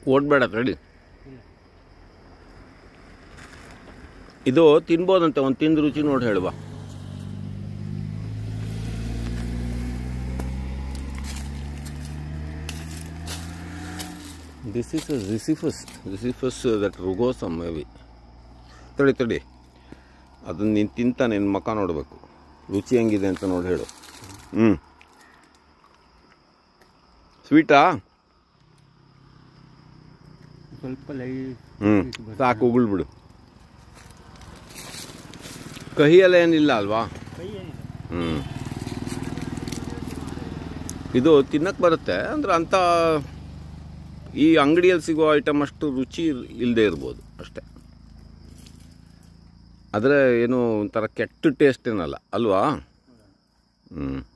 ಓಡಬೇಡ ತಡಿ ಇದು ತಿನ್ಬೋದಂತೆ ಒಂದು ತಿಂದು ರುಚಿ ನೋಡಿ ಹೇಳುವ ದಿಸ್ ಇಸ್ ರಿಸಿಫಸ್ ರಿಸಿಫಸ್ ದಟ್ ರುಗೋಸಮ್ ಮೇ ಬಿ ತಡಿ ತಡಿ ಅದನ್ನ ನೀನು ತಿಂತ ನಿನ್ನ ಮಕ ನೋಡಬೇಕು ರುಚಿ ಹೆಂಗಿದೆ ಅಂತ ನೋಡಿ ಹೇಳು ಹ್ಞೂ ಸ್ವೀಟಾ ಸ್ವಲ್ಪ ಲೈಟ್ ಹ್ಞೂ ಸಾಕು ಉಗುಳ್ಬಿಡು ಕಹಿ ಎಲ್ಲ ಏನಿಲ್ಲ ಅಲ್ವಾ ಕೈ ಏನಿಲ್ಲ ಹ್ಞೂ ಇದು ತಿನ್ನಕ್ಕೆ ಬರುತ್ತೆ ಅಂದ್ರೆ ಅಂಥ ಈ ಅಂಗಡಿಯಲ್ಲಿ ಸಿಗೋ ಐಟಮ್ ಅಷ್ಟು ರುಚಿ ಇಲ್ಲದೆ ಇರ್ಬೋದು ಅಷ್ಟೇ ಆದರೆ ಏನು ಒಂಥರ ಕೆಟ್ಟ ಟೇಸ್ಟ್ ಏನಲ್ಲ ಅಲ್ವಾ ಹ್ಞೂ